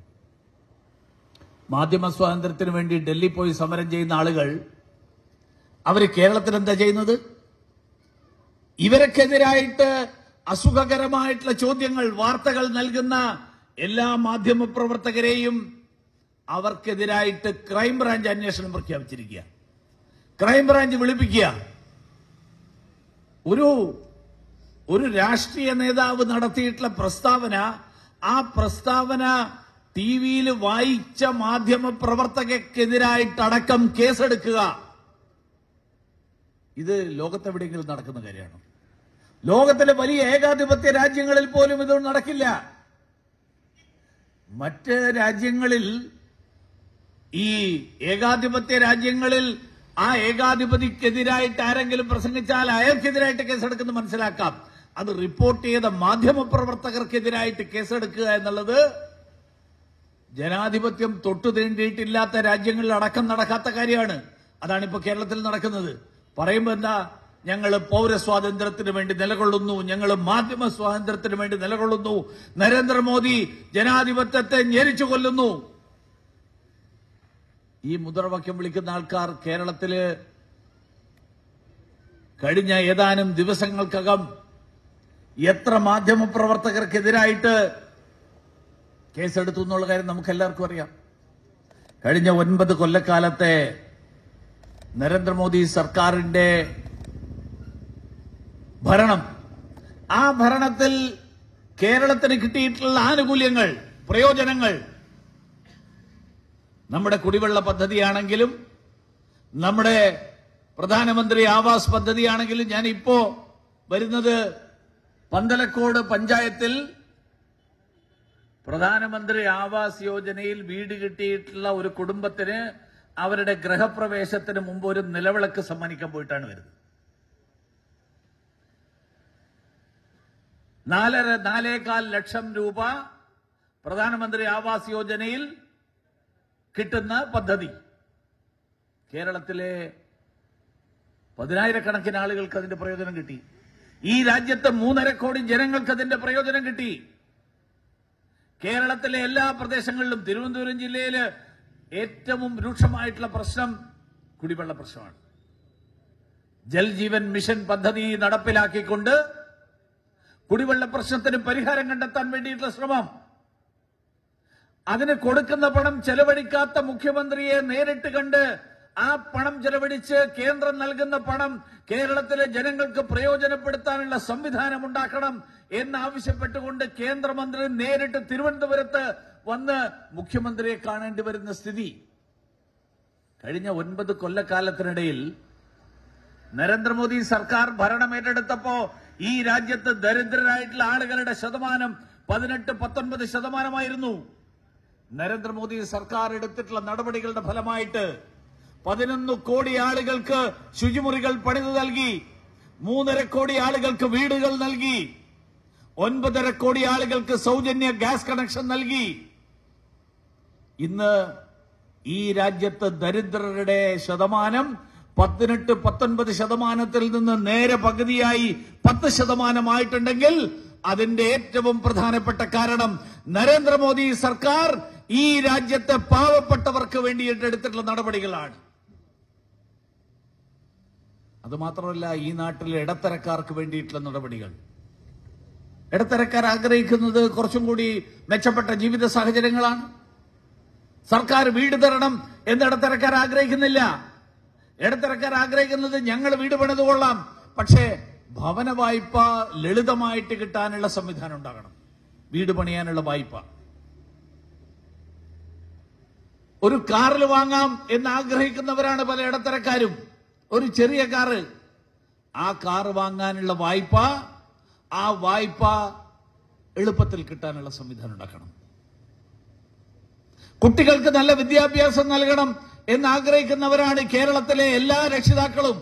മാധ്യമ സ്വാതന്ത്ര്യത്തിന് വേണ്ടി ഡൽഹി പോയി സമരം ചെയ്യുന്ന ആളുകൾ അവർ കേരളത്തിൽ എന്താ ചെയ്യുന്നത് ഇവരക്കെതിരായിട്ട് അസുഖകരമായിട്ടുള്ള ചോദ്യങ്ങൾ വാർത്തകൾ നൽകുന്ന എല്ലാ മാധ്യമ പ്രവർത്തകരെയും അവർക്കെതിരായിട്ട് ക്രൈംബ്രാഞ്ച് അന്വേഷണം പ്രഖ്യാപിച്ചിരിക്കുക ക്രൈംബ്രാഞ്ച് വിളിപ്പിക്കുക ഒരു ഒരു രാഷ്ട്രീയ നേതാവ് നടത്തിയിട്ടുള്ള പ്രസ്താവന ആ പ്രസ്താവന ടി വിയിൽ വായിച്ച മാധ്യമ പ്രവർത്തകർക്കെതിരായിട്ടടക്കം കേസെടുക്കുക ഇത് ലോകത്തെവിടെയെങ്കിലും നടക്കുന്ന കാര്യമാണ് ലോകത്തിലെ വലിയ ഏകാധിപത്യ രാജ്യങ്ങളിൽ പോലും ഇത് നടക്കില്ല മറ്റ് രാജ്യങ്ങളിൽ ഈ ഏകാധിപത്യ രാജ്യങ്ങളിൽ ആ ഏകാധിപതിക്കെതിരായിട്ട് ആരെങ്കിലും പ്രസംഗിച്ചാൽ അയാൾക്കെതിരായിട്ട് കേസെടുക്കുന്നത് മനസ്സിലാക്കാം അത് റിപ്പോർട്ട് ചെയ്ത മാധ്യമ പ്രവർത്തകർക്കെതിരായിട്ട് കേസെടുക്കുക എന്നുള്ളത് ജനാധിപത്യം തൊട്ടു തീണ്ടിയിട്ടില്ലാത്ത രാജ്യങ്ങളിൽ അടക്കം നടക്കാത്ത കാര്യമാണ് അതാണ് ഇപ്പൊ കേരളത്തിൽ നടക്കുന്നത് പറയുമ്പോ എന്താ ഞങ്ങൾ പൗരസ്വാതന്ത്ര്യത്തിന് വേണ്ടി നിലകൊള്ളുന്നു ഞങ്ങൾ മാധ്യമ സ്വാതന്ത്ര്യത്തിന് വേണ്ടി നിലകൊള്ളുന്നു നരേന്ദ്രമോദി ജനാധിപത്യത്തെ ഞെരിച്ചു കൊല്ലുന്നു ഈ മുദ്രാവാക്യം വിളിക്കുന്ന ആൾക്കാർ കേരളത്തില് കഴിഞ്ഞ ഏതാനും ദിവസങ്ങൾക്കകം എത്ര മാധ്യമ പ്രവർത്തകർക്കെതിരായിട്ട് കേസെടുത്തു എന്നുള്ള കാര്യം നമുക്ക് എല്ലാവർക്കും അറിയാം കഴിഞ്ഞ ഒൻപത് കൊല്ലക്കാലത്തെ നരേന്ദ്രമോദി സർക്കാരിന്റെ ഭരണം ആ ഭരണത്തിൽ കേരളത്തിന് കിട്ടിയിട്ടുള്ള ആനുകൂല്യങ്ങൾ പ്രയോജനങ്ങൾ നമ്മുടെ കുടിവെള്ള പദ്ധതിയാണെങ്കിലും നമ്മുടെ പ്രധാനമന്ത്രി ആവാസ് പദ്ധതിയാണെങ്കിലും ഞാൻ ഇപ്പോ വരുന്നത് പന്തലക്കോട് പഞ്ചായത്തിൽ പ്രധാനമന്ത്രി ആവാസ് യോജനയിൽ വീട് കിട്ടിയിട്ടുള്ള ഒരു കുടുംബത്തിന് അവരുടെ ഗൃഹപ്രവേശത്തിന് മുമ്പ് ഒരു നിലവിളക്ക് സമ്മാനിക്കാൻ പോയിട്ടാണ് വരുന്നത് നാലര നാലേകാൽ ലക്ഷം രൂപ പ്രധാനമന്ത്രി ആവാസ് യോജനയിൽ കിട്ടുന്ന പദ്ധതി കേരളത്തിലെ പതിനായിരക്കണക്കിന് ആളുകൾക്ക് അതിന്റെ പ്രയോജനം കിട്ടി ഈ രാജ്യത്തെ മൂന്നര കോടി ജനങ്ങൾക്ക് അതിന്റെ പ്രയോജനം കിട്ടി കേരളത്തിലെ എല്ലാ പ്രദേശങ്ങളിലും തിരുവനന്തപുരം ജില്ലയില് ഏറ്റവും രൂക്ഷമായിട്ടുള്ള പ്രശ്നം കുടിവെള്ള പ്രശ്നമാണ് ജൽ ജീവൻ മിഷൻ പദ്ധതി നടപ്പിലാക്കിക്കൊണ്ട് കുടിവെള്ള പ്രശ്നത്തിന് പരിഹാരം കണ്ടെത്താൻ വേണ്ടിയിട്ടുള്ള ശ്രമം അതിന് കൊടുക്കുന്ന പണം ചെലവഴിക്കാത്ത മുഖ്യമന്ത്രിയെ നേരിട്ട് കണ്ട് ആ പണം ചെലവഴിച്ച് കേന്ദ്രം നൽകുന്ന പണം കേരളത്തിലെ ജനങ്ങൾക്ക് പ്രയോജനപ്പെടുത്താനുള്ള സംവിധാനം ഉണ്ടാക്കണം എന്നാവശ്യപ്പെട്ടുകൊണ്ട് കേന്ദ്രമന്ത്രി നേരിട്ട് തിരുവനന്തപുരത്ത് വന്ന് മുഖ്യമന്ത്രിയെ കാണേണ്ടി വരുന്ന സ്ഥിതി കഴിഞ്ഞ ഒൻപത് കൊല്ലക്കാലത്തിനിടയിൽ നരേന്ദ്രമോദി സർക്കാർ ഭരണം ഏറ്റെടുത്തപ്പോ ഈ രാജ്യത്ത് ദരിദ്രരായിട്ടുള്ള ആളുകളുടെ ശതമാനം പതിനെട്ട് പത്തൊൻപത് ശതമാനമായിരുന്നു നരേന്ദ്രമോദി സർക്കാർ എടുത്തിട്ടുള്ള നടപടികളുടെ ഫലമായിട്ട് പതിനൊന്ന് കോടി ആളുകൾക്ക് ശുചിമുറികൾ പണിതു നൽകി മൂന്നര കോടി ആളുകൾക്ക് വീടുകൾ നൽകി ഒൻപതര കോടി ആളുകൾക്ക് സൗജന്യ ഗ്യാസ് കണക്ഷൻ നൽകി ഇന്ന് ഈ രാജ്യത്ത് ദരിദ്രരുടെ ശതമാനം പതിനെട്ട് പത്തൊൻപത് ശതമാനത്തിൽ നിന്ന് നേരെ പകുതിയായി പത്ത് ശതമാനമായിട്ടുണ്ടെങ്കിൽ അതിന്റെ ഏറ്റവും പ്രധാനപ്പെട്ട കാരണം നരേന്ദ്രമോദി സർക്കാർ ഈ രാജ്യത്തെ പാവപ്പെട്ടവർക്ക് വേണ്ടിയിട്ട് എടുത്തിട്ടുള്ള നടപടികളാണ് അത് മാത്രമല്ല ഈ നാട്ടിലെ ഇടത്തരക്കാർക്ക് വേണ്ടിയിട്ടുള്ള നടപടികൾ ഇടത്തരക്കാർ ആഗ്രഹിക്കുന്നത് കുറച്ചും കൂടി മെച്ചപ്പെട്ട ജീവിത സാഹചര്യങ്ങളാണ് സർക്കാർ വീട് തരണം എന്ന് ഇടത്തരക്കാർ ആഗ്രഹിക്കുന്നില്ല ഇടത്തരക്കാർ ആഗ്രഹിക്കുന്നത് ഞങ്ങൾ വീട് പണിത് കൊള്ളാം പക്ഷേ ഭവന വായ്പ ലളിതമായിട്ട് കിട്ടാനുള്ള സംവിധാനം ഉണ്ടാകണം വീട് പണിയാനുള്ള വായ്പ ഒരു കാറിൽ വാങ്ങാം എന്ന് ആഗ്രഹിക്കുന്നവരാണ് പല ഇടത്തരക്കാരും ഒരു ചെറിയ കാറ് ആ കാറ് വാങ്ങാനുള്ള വായ്പ ആ വായ്പ എളുപ്പത്തിൽ കിട്ടാനുള്ള സംവിധാനം ഉണ്ടാക്കണം കുട്ടികൾക്ക് നല്ല വിദ്യാഭ്യാസം നൽകണം എന്ന് ആഗ്രഹിക്കുന്നവരാണ് കേരളത്തിലെ എല്ലാ രക്ഷിതാക്കളും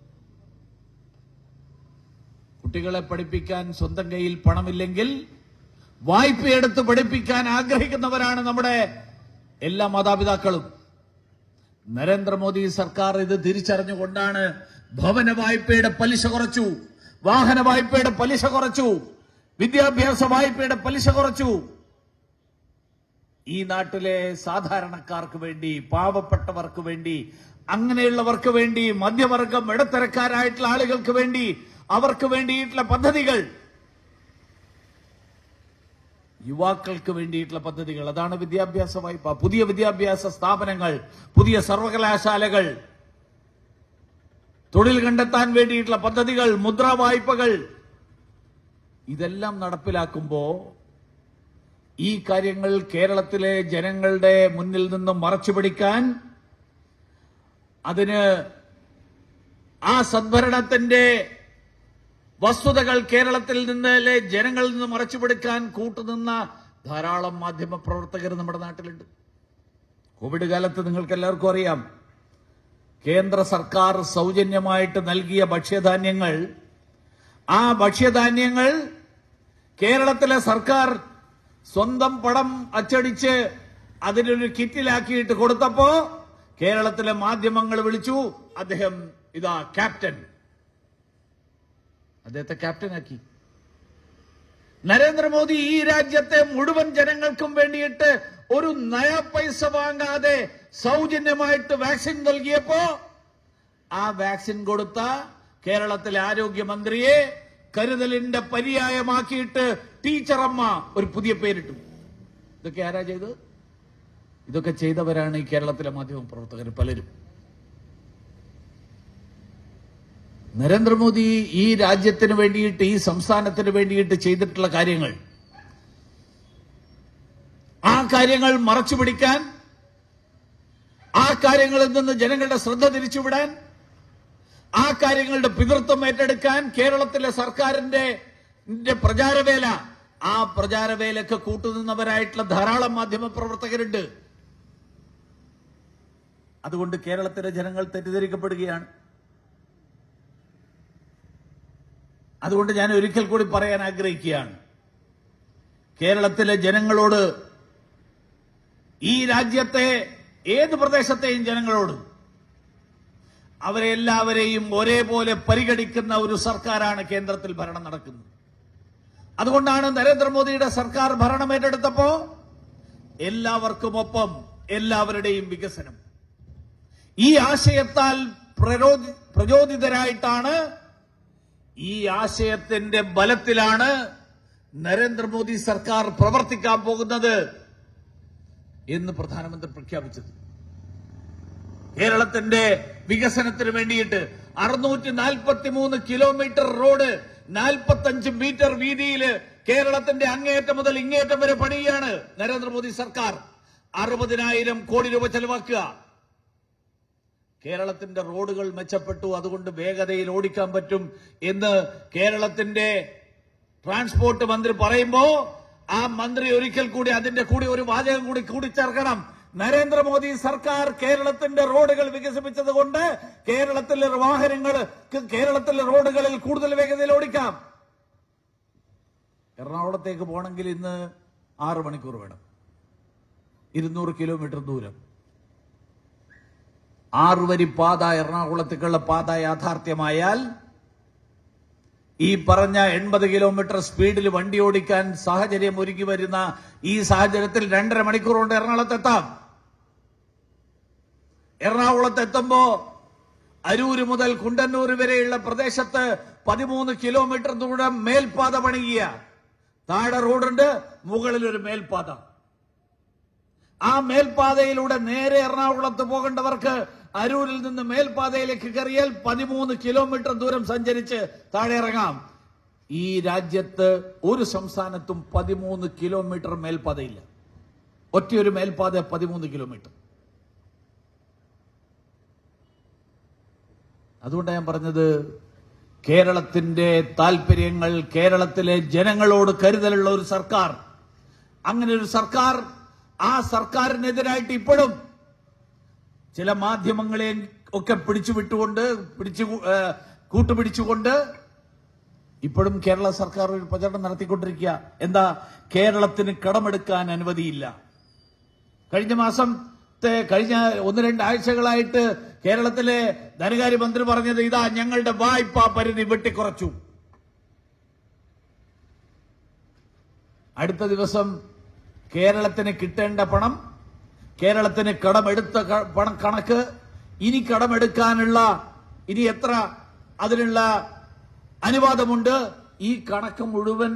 കുട്ടികളെ പഠിപ്പിക്കാൻ സ്വന്തം കയ്യിൽ പണമില്ലെങ്കിൽ വായ്പയെടുത്ത് പഠിപ്പിക്കാൻ ആഗ്രഹിക്കുന്നവരാണ് നമ്മുടെ എല്ലാ മാതാപിതാക്കളും നരേന്ദ്രമോദി സർക്കാർ ഇത് തിരിച്ചറിഞ്ഞുകൊണ്ടാണ് ഭവന വായ്പയുടെ പലിശ കുറച്ചു വാഹന വായ്പയുടെ പലിശ കുറച്ചു വിദ്യാഭ്യാസ വായ്പയുടെ പലിശ കുറച്ചു ഈ നാട്ടിലെ സാധാരണക്കാർക്ക് വേണ്ടി പാവപ്പെട്ടവർക്ക് വേണ്ടി അങ്ങനെയുള്ളവർക്ക് വേണ്ടി മധ്യവർഗം ഇടത്തരക്കാരായിട്ടുള്ള ആളുകൾക്ക് വേണ്ടി അവർക്ക് വേണ്ടിയിട്ടുള്ള പദ്ധതികൾ യുവാക്കൾക്ക് വേണ്ടിയിട്ടുള്ള പദ്ധതികൾ അതാണ് വിദ്യാഭ്യാസ വായ്പ പുതിയ വിദ്യാഭ്യാസ സ്ഥാപനങ്ങൾ പുതിയ സർവകലാശാലകൾ തൊഴിൽ കണ്ടെത്താൻ വേണ്ടിയിട്ടുള്ള പദ്ധതികൾ മുദ്രാ വായ്പകൾ ഇതെല്ലാം നടപ്പിലാക്കുമ്പോ ഈ കാര്യങ്ങൾ കേരളത്തിലെ ജനങ്ങളുടെ മുന്നിൽ നിന്ന് മറച്ചു പിടിക്കാൻ അതിന് ആ സദ്ഭരണത്തിന്റെ വസ്തുതകൾ കേരളത്തിൽ നിന്നിലെ ജനങ്ങളിൽ നിന്ന് മറച്ചുപിടിക്കാൻ കൂട്ടുനിന്ന ധാരാളം മാധ്യമ പ്രവർത്തകർ നമ്മുടെ നാട്ടിലുണ്ട് കോവിഡ് കാലത്ത് നിങ്ങൾക്ക് എല്ലാവർക്കും അറിയാം കേന്ദ്ര സർക്കാർ സൗജന്യമായിട്ട് നൽകിയ ഭക്ഷ്യധാന്യങ്ങൾ ആ ഭക്ഷ്യധാന്യങ്ങൾ കേരളത്തിലെ സർക്കാർ സ്വന്തം പടം അച്ചടിച്ച് അതിനൊരു കിറ്റിലാക്കിയിട്ട് കൊടുത്തപ്പോ കേരളത്തിലെ മാധ്യമങ്ങൾ വിളിച്ചു അദ്ദേഹം ഇതാ ക്യാപ്റ്റൻ അദ്ദേഹത്തെ ക്യാപ്റ്റനാക്കി നരേന്ദ്രമോദി ഈ രാജ്യത്തെ മുഴുവൻ ജനങ്ങൾക്കും വേണ്ടിയിട്ട് ഒരു നയ പൈസ വാങ്ങാതെ സൗജന്യമായിട്ട് വാക്സിൻ നൽകിയപ്പോ ആ വാക്സിൻ കൊടുത്ത കേരളത്തിലെ ആരോഗ്യമന്ത്രിയെ കരുതലിന്റെ പര്യായമാക്കിയിട്ട് ടീച്ചറമ്മ ഒരു പുതിയ പേരിട്ടു ഇതൊക്കെ ആരാ ചെയ്തത് ഇതൊക്കെ ചെയ്തവരാണ് ഈ കേരളത്തിലെ മാധ്യമ പ്രവർത്തകർ പലരും നരേന്ദ്രമോദി ഈ രാജ്യത്തിന് വേണ്ടിയിട്ട് ഈ സംസ്ഥാനത്തിന് വേണ്ടിയിട്ട് ചെയ്തിട്ടുള്ള കാര്യങ്ങൾ ആ കാര്യങ്ങൾ മറച്ചു പിടിക്കാൻ ആ കാര്യങ്ങളിൽ നിന്ന് ജനങ്ങളുടെ ശ്രദ്ധ തിരിച്ചുവിടാൻ ആ കാര്യങ്ങളുടെ പിതൃത്വം ഏറ്റെടുക്കാൻ കേരളത്തിലെ സർക്കാരിന്റെ ന്റെ പ്രചാരവേല ആ പ്രചാരവേലക്ക് കൂട്ടുനിന്നവരായിട്ടുള്ള ധാരാളം മാധ്യമ പ്രവർത്തകരുണ്ട് അതുകൊണ്ട് കേരളത്തിലെ ജനങ്ങൾ തെറ്റിദ്ധരിക്കപ്പെടുകയാണ് അതുകൊണ്ട് ഞാൻ ഒരിക്കൽ കൂടി പറയാൻ ആഗ്രഹിക്കുകയാണ് കേരളത്തിലെ ജനങ്ങളോട് ഈ രാജ്യത്തെ ഏത് പ്രദേശത്തെയും ജനങ്ങളോട് അവരെ എല്ലാവരെയും ഒരേപോലെ പരിഗണിക്കുന്ന ഒരു സർക്കാരാണ് കേന്ദ്രത്തിൽ ഭരണം നടക്കുന്നത് അതുകൊണ്ടാണ് നരേന്ദ്രമോദിയുടെ സർക്കാർ ഭരണം ഏറ്റെടുത്തപ്പോ എല്ലാവർക്കും ഒപ്പം എല്ലാവരുടെയും വികസനം ഈ ആശയത്താൽ പ്രരോധി- പ്രചോദിതരായിട്ടാണ് ഈ ആശയത്തിന്റെ ബലത്തിലാണ് നരേന്ദ്രമോദി സർക്കാർ പ്രവർത്തിക്കാൻ പോകുന്നത് എന്ന് പ്രധാനമന്ത്രി പ്രഖ്യാപിച്ചത് കേരളത്തിന്റെ വികസനത്തിന് വേണ്ടിയിട്ട് അറുന്നൂറ്റി നാൽപ്പത്തി മൂന്ന് കിലോമീറ്റർ റോഡ് നാൽപ്പത്തഞ്ച് മീറ്റർ വീതിയിൽ കേരളത്തിന്റെ അങ്ങേയറ്റം മുതൽ ഇങ്ങേയറ്റം വരെ പണിയാണ് നരേന്ദ്രമോദി സർക്കാർ അറുപതിനായിരം കോടി രൂപ ചെലവാക്കുക കേരളത്തിന്റെ റോഡുകൾ മെച്ചപ്പെട്ടു അതുകൊണ്ട് വേഗതയിൽ ഓടിക്കാൻ പറ്റും എന്ന് കേരളത്തിന്റെ ട്രാൻസ്പോർട്ട് മന്ത്രി പറയുമ്പോ ആ മന്ത്രി ഒരിക്കൽ കൂടി അതിന്റെ കൂടി ഒരു വാചകം കൂടി കൂടിച്ചേർക്കണം നരേന്ദ്രമോദി സർക്കാർ കേരളത്തിന്റെ റോഡുകൾ വികസിപ്പിച്ചത് കൊണ്ട് കേരളത്തിലെ വാഹനങ്ങൾ കേരളത്തിലെ റോഡുകളിൽ കൂടുതൽ വേഗതയിൽ ഓടിക്കാം എറണാകുളത്തേക്ക് പോകണമെങ്കിൽ ഇന്ന് ആറ് മണിക്കൂർ വേണം ഇരുന്നൂറ് കിലോമീറ്റർ ദൂരം ആറുവരി പാത എറണാകുളത്തേക്കുള്ള പാത യാഥാർത്ഥ്യമായാൽ ഈ പറഞ്ഞ എൺപത് കിലോമീറ്റർ സ്പീഡിൽ വണ്ടി ഓടിക്കാൻ സാഹചര്യം ഒരുക്കി വരുന്ന ഈ സാഹചര്യത്തിൽ രണ്ടര മണിക്കൂർ കൊണ്ട് എറണാകുളത്തെത്താം എറണാകുളത്ത് എത്തുമ്പോ അരൂര് മുതൽ കുണ്ടന്നൂർ വരെയുള്ള പ്രദേശത്ത് പതിമൂന്ന് കിലോമീറ്റർ ദൂരം മേൽപാത പണിയുക താഴെ റോഡുണ്ട് മുകളിൽ ഒരു മേൽപാത ആ മേൽപാതയിലൂടെ നേരെ എറണാകുളത്ത് പോകേണ്ടവർക്ക് അരൂരിൽ നിന്ന് മേൽപാതയിലേക്ക് കയറിയാൽ പതിമൂന്ന് കിലോമീറ്റർ ദൂരം സഞ്ചരിച്ച് താഴെ ഇറങ്ങാം ഈ രാജ്യത്ത് ഒരു സംസ്ഥാനത്തും പതിമൂന്ന് കിലോമീറ്റർ മേൽപാതയില്ല ഒറ്റയൊരു മേൽപാത പതിമൂന്ന് കിലോമീറ്റർ അതുകൊണ്ടാണ് ഞാൻ പറഞ്ഞത് കേരളത്തിന്റെ താല്പര്യങ്ങൾ കേരളത്തിലെ ജനങ്ങളോട് കരുതലുള്ള ഒരു സർക്കാർ അങ്ങനെ ഒരു സർക്കാർ ആ സർക്കാരിനെതിരായിട്ട് ഇപ്പോഴും ചില മാധ്യമങ്ങളെ ഒക്കെ പിടിച്ചു വിട്ടുകൊണ്ട് പിടിച്ചു ഏഹ്, കൂട്ടുപിടിച്ചുകൊണ്ട് ഇപ്പോഴും കേരള സർക്കാർ ഒരു പ്രചരണം നടത്തിക്കൊണ്ടിരിക്കുക എന്താ കേരളത്തിന് കടമെടുക്കാൻ അനുമതിയില്ല കഴിഞ്ഞ മാസത്തെ കഴിഞ്ഞ ഒന്ന് രണ്ട് ആഴ്ചകളായിട്ട് കേരളത്തിലെ ധനകാര്യമന്ത്രി പറഞ്ഞത് ഇതാ ഞങ്ങളുടെ വായ്പാ പരിധി വെട്ടിക്കുറച്ചു അടുത്ത ദിവസം കേരളത്തിന് കിട്ടേണ്ട പണം കേരളത്തിന് കടമെടുത്ത ക- പണം കണക്ക് ഇനി കടമെടുക്കാനുള്ള ഇനി എത്ര അതിനുള്ള അനുവാദമുണ്ട് ഈ കണക്ക് മുഴുവൻ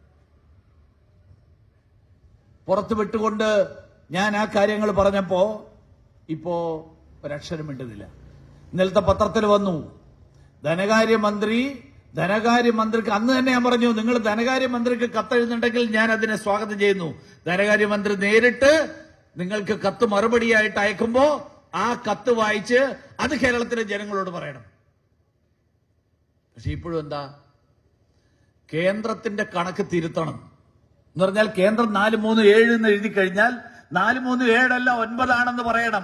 പുറത്തു വിട്ടുകൊണ്ട് ഞാൻ ആ കാര്യങ്ങൾ പറഞ്ഞപ്പോ ഇപ്പോ ഒരക്ഷരം മിണ്ടുന്നില്ല ഇന്നലത്തെ പത്രത്തിൽ വന്നു ധനകാര്യമന്ത്രി ധനകാര്യമന്ത്രിക്ക് അന്ന് തന്നെ ഞാൻ പറഞ്ഞു നിങ്ങൾ ധനകാര്യമന്ത്രിക്ക് കത്തെഴുതുന്നുണ്ടെങ്കിൽ ഞാൻ അതിനെ സ്വാഗതം ചെയ്യുന്നു ധനകാര്യമന്ത്രി നേരിട്ട് നിങ്ങൾക്ക് കത്ത് മറുപടിയായിട്ട് അയക്കുമ്പോ ആ കത്ത് വായിച്ച് അത് കേരളത്തിലെ ജനങ്ങളോട് പറയണം പക്ഷെ ഇപ്പോഴും എന്താ കേന്ദ്രത്തിന്റെ കണക്ക് തിരുത്തണം എന്ന് പറഞ്ഞാൽ കേന്ദ്രം നാല് മൂന്ന് ഏഴ് എന്ന് എഴുതി കഴിഞ്ഞാൽ നാല് മൂന്ന് ഏഴല്ല ഒൻപതാണെന്ന് പറയണം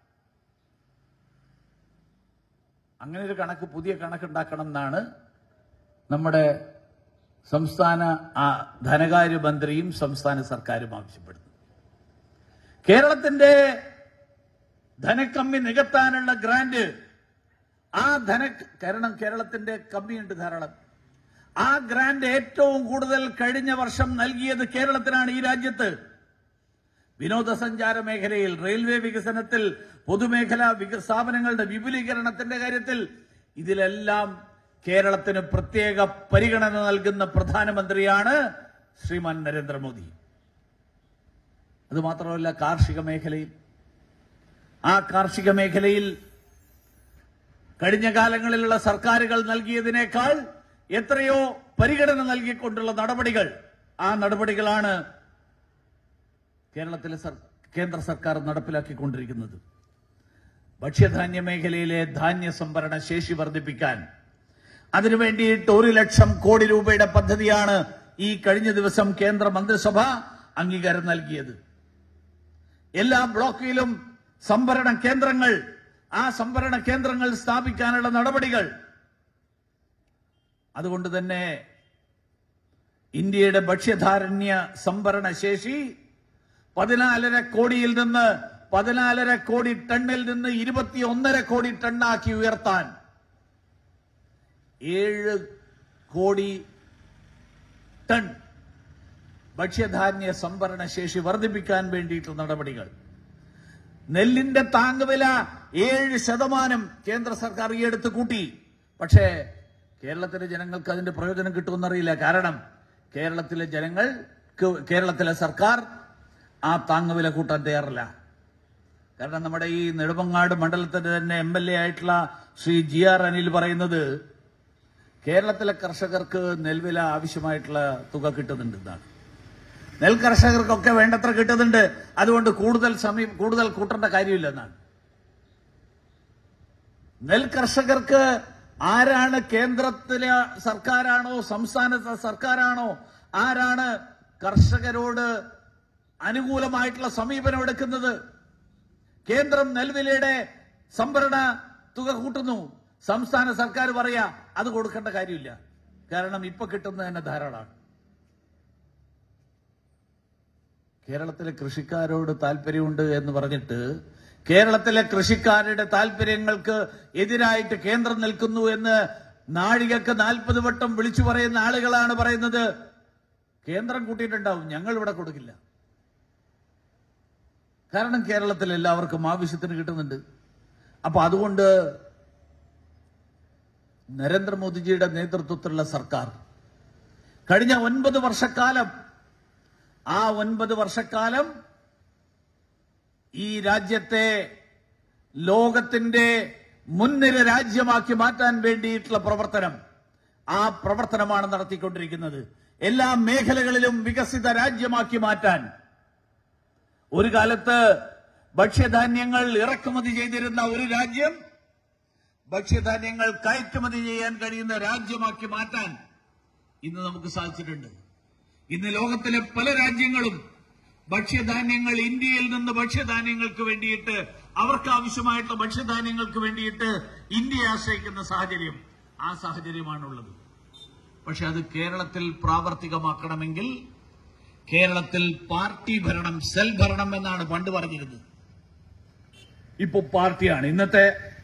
അങ്ങനെ ഒരു കണക്ക് പുതിയ കണക്കുണ്ടാക്കണം എന്നാണ് നമ്മുടെ സംസ്ഥാന ആ, ധനകാര്യമന്ത്രിയും സംസ്ഥാന സർക്കാരും ആവശ്യപ്പെടുന്നത് കേരളത്തിന്റെ ധനക്കമ്മി നികത്താനുള്ള ഗ്രാന്റ് ആ ധന കാരണം കേരളത്തിന്റെ കമ്മിയുണ്ട് ധാരാളം ആ ഗ്രാന്റ് ഏറ്റവും കൂടുതൽ കഴിഞ്ഞ വർഷം നൽകിയത് കേരളത്തിനാണ് ഈ രാജ്യത്ത് വിനോദസഞ്ചാര മേഖലയിൽ റെയിൽവേ വികസനത്തിൽ പൊതുമേഖലാ വിക- സ്ഥാപനങ്ങളുടെ വിപുലീകരണത്തിന്റെ കാര്യത്തിൽ ഇതിലെല്ലാം കേരളത്തിന് പ്രത്യേക പരിഗണന നൽകുന്ന പ്രധാനമന്ത്രിയാണ് ശ്രീമാൻ നരേന്ദ്രമോദി അത് മാത്രമല്ല കാർഷിക മേഖലയിൽ ആ കാർഷിക മേഖലയിൽ കഴിഞ്ഞ കാലങ്ങളിലുള്ള സർക്കാരുകൾ നൽകിയതിനേക്കാൾ എത്രയോ പരിഗണന നൽകിക്കൊണ്ടുള്ള നടപടികൾ ആ നടപടികളാണ് കേരളത്തിലെ സർ- കേന്ദ്ര സർക്കാർ നടപ്പിലാക്കിക്കൊണ്ടിരിക്കുന്നത് ഭക്ഷ്യധാന്യ മേഖലയിലെ ധാന്യ സംഭരണ ശേഷി വർദ്ധിപ്പിക്കാൻ അതിനു വേണ്ടിയിട്ട് ഒരു ലക്ഷം കോടി രൂപയുടെ പദ്ധതിയാണ് ഈ കഴിഞ്ഞ ദിവസം കേന്ദ്ര മന്ത്രിസഭ അംഗീകാരം നൽകിയത് എല്ലാ ബ്ലോക്കിലും സംഭരണ കേന്ദ്രങ്ങൾ ആ സംഭരണ കേന്ദ്രങ്ങൾ സ്ഥാപിക്കാനുള്ള നടപടികൾ അതുകൊണ്ട് തന്നെ ഇന്ത്യയുടെ ഭക്ഷ്യധാരണ്യ സംഭരണ ശേഷി പതിനാലര കോടിയിൽ നിന്ന് പതിനാലര കോടി ടണ്ണിൽ നിന്ന് ഇരുപത്തി ഒന്നര കോടി ടണ്ണാക്കി ഉയർത്താൻ ഏഴ് കോടി ടൺ ഭക്ഷ്യധാന്യ സംഭരണ ശേഷി വർദ്ധിപ്പിക്കാൻ വേണ്ടിയിട്ടുള്ള നടപടികൾ നെല്ലിന്റെ താങ്ങുവില ഏഴ് ശതമാനം കേന്ദ്ര സർക്കാർ ഈ അടുത്ത് കൂട്ടി പക്ഷേ കേരളത്തിലെ ജനങ്ങൾക്ക് അതിന്റെ പ്രയോജനം കിട്ടുമെന്നറിയില്ല കാരണം കേരളത്തിലെ ജനങ്ങൾക്ക് കേരളത്തിലെ സർക്കാർ ആ താങ്ങുവില കൂട്ടാൻ തയ്യാറല്ല കാരണം നമ്മുടെ ഈ നെടുമങ്ങാട് മണ്ഡലത്തിന്റെ തന്നെ എം എൽ എ ആയിട്ടുള്ള ശ്രീ ജി ആർ അനിൽ പറയുന്നത് കേരളത്തിലെ കർഷകർക്ക് നെൽവില ആവശ്യമായിട്ടുള്ള തുക കിട്ടുന്നുണ്ടെന്നാണ് നെൽ കർഷകർക്കൊക്കെ വേണ്ടത്ര കിട്ടുന്നുണ്ട് അതുകൊണ്ട് കൂടുതൽ സമയം കൂടുതൽ കൂട്ടേണ്ട കാര്യമില്ലെന്നാണ് നെൽ കർഷകർക്ക് ആരാണ് കേന്ദ്രത്തിലെ സർക്കാരാണോ സംസ്ഥാനത്തെ സർക്കാരാണോ ആരാണ് കർഷകരോട് അനുകൂലമായിട്ടുള്ള സമീപനം എടുക്കുന്നത് കേന്ദ്രം നെൽവിലയുടെ സംഭരണ തുക കൂട്ടുന്നു സംസ്ഥാന സർക്കാർ പറയാ അത് കൊടുക്കേണ്ട കാര്യമില്ല കാരണം ഇപ്പൊ കിട്ടുന്നത് തന്നെ ധാരാളമാണ് കേരളത്തിലെ കൃഷിക്കാരോട് താല്പര്യമുണ്ട് എന്ന് പറഞ്ഞിട്ട് കേരളത്തിലെ കൃഷിക്കാരുടെ താല്പര്യങ്ങൾക്ക് എതിരായിട്ട് കേന്ദ്രം നിൽക്കുന്നു എന്ന് നാഴികക്ക് നാൽപ്പത് വട്ടം വിളിച്ചു പറയുന്ന ആളുകളാണ് പറയുന്നത് കേന്ദ്രം കൂട്ടിയിട്ടുണ്ടാവും ഞങ്ങൾ ഇവിടെ കൊടുക്കില്ല കാരണം കേരളത്തിൽ എല്ലാവർക്കും ആവശ്യത്തിന് കിട്ടുന്നുണ്ട് അപ്പൊ അതുകൊണ്ട് നരേന്ദ്രമോദിജിയുടെ നേതൃത്വത്തിലുള്ള സർക്കാർ കഴിഞ്ഞ ഒൻപത് വർഷക്കാലം ആ ഒൻപത് വർഷക്കാലം ഈ രാജ്യത്തെ ലോകത്തിന്റെ മുൻനിര രാജ്യമാക്കി മാറ്റാൻ വേണ്ടിയിട്ടുള്ള പ്രവർത്തനം ആ പ്രവർത്തനമാണ് നടത്തിക്കൊണ്ടിരിക്കുന്നത് എല്ലാ മേഖലകളിലും വികസിത രാജ്യമാക്കി മാറ്റാൻ ഒരു കാലത്ത് ഭക്ഷ്യധാന്യങ്ങൾ ഇറക്കുമതി ചെയ്തിരുന്ന ഒരു രാജ്യം ഭക്ഷ്യധാന്യങ്ങൾ കയറ്റുമതി ചെയ്യാൻ കഴിയുന്ന രാജ്യമാക്കി മാറ്റാൻ ഇന്ന് നമുക്ക് സാധിച്ചിട്ടുണ്ട് ഇന്ന് ലോകത്തിലെ പല രാജ്യങ്ങളും ഭക്ഷ്യധാന്യങ്ങൾ ഇന്ത്യയിൽ നിന്ന് ഭക്ഷ്യധാന്യങ്ങൾക്ക് വേണ്ടിയിട്ട് അവർക്ക് ആവശ്യമായിട്ടുള്ള ഭക്ഷ്യധാന്യങ്ങൾക്ക് വേണ്ടിയിട്ട് ഇന്ത്യയെ ആശ്രയിക്കുന്ന സാഹചര്യം ആ സാഹചര്യമാണുള്ളത് പക്ഷെ അത് കേരളത്തിൽ പ്രാവർത്തികമാക്കണമെങ്കിൽ കേരളത്തിൽ പാർട്ടി ഭരണം സെൽ ഭരണം എന്നാണ് പണ്ട് പറഞ്ഞിരുന്നത് ഇപ്പൊ പാർട്ടിയാണ് ഇന്നത്തെ